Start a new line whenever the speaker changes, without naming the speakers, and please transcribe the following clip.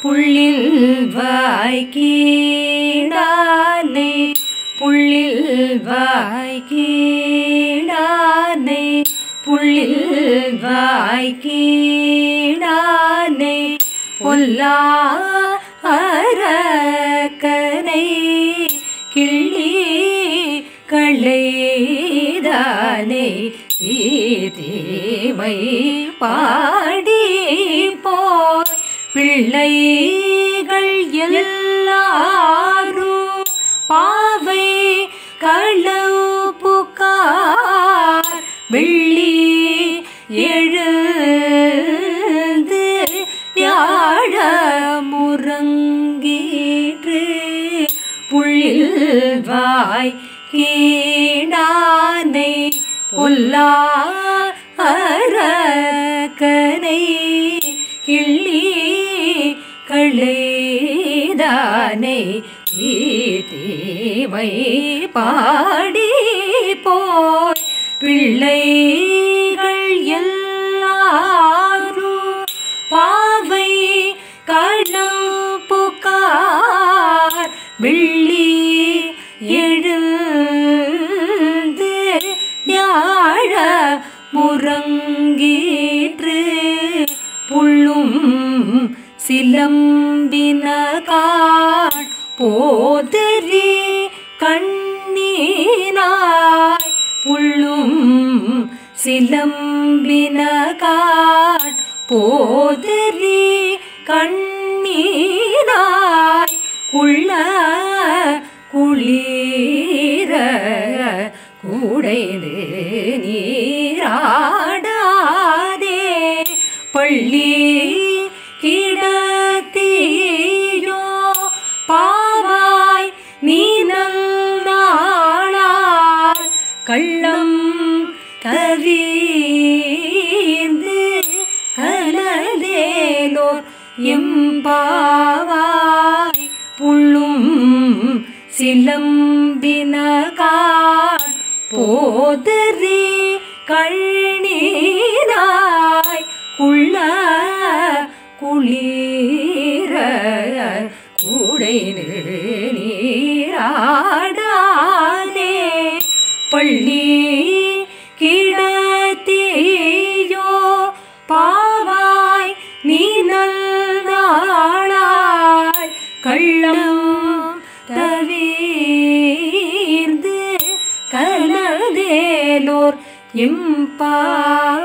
புள்ளில் வாய்க்கீடானை புள்ளில் வாய்க்கீடானை புள்ளில் வாய்க்கீடானை பொல்லா அரக்கனை கிள்ளி களைதானே தீமை பாடி போய் பிள்ளைகள் எல்லாரும் பாவை களவு புகார் வெள்ளி எழுந்து வியாழ முறங்கீற்று புள்ளில் வாய் கீடானை பொல்லா அரக்கனை கிள்ளி களைதானை தீமை பாடி போய் பிள்ளைகள் எல்லாரும் பாவை களம் புகார் வெள்ளி எழுந்து வியாழ முறங்கீற்று புள்ளும் சிலம்பின காட் போதரி கண்ணீனாய் புள்ளும் சிலம்பின காட் போதரி கண்ணீனாய் குள்ள குளிர கூடைந்து நீராடாதே பள்ளி கிடத்தியோ பாவாய் நீ நாளால் கள்ளம் கவீந்து கலலேலோர் எம்பாவாய் புள்ளும் சிலம்பின காட் போதரி கண்ணீராய் குள்ள குளிர கூடைந்து நீராடாதே பள்ளி கிடத்தியோ பாவாய் நீ நாளாய் கள்ளம் தவீர்ந்து கலதேலோர் எம்பா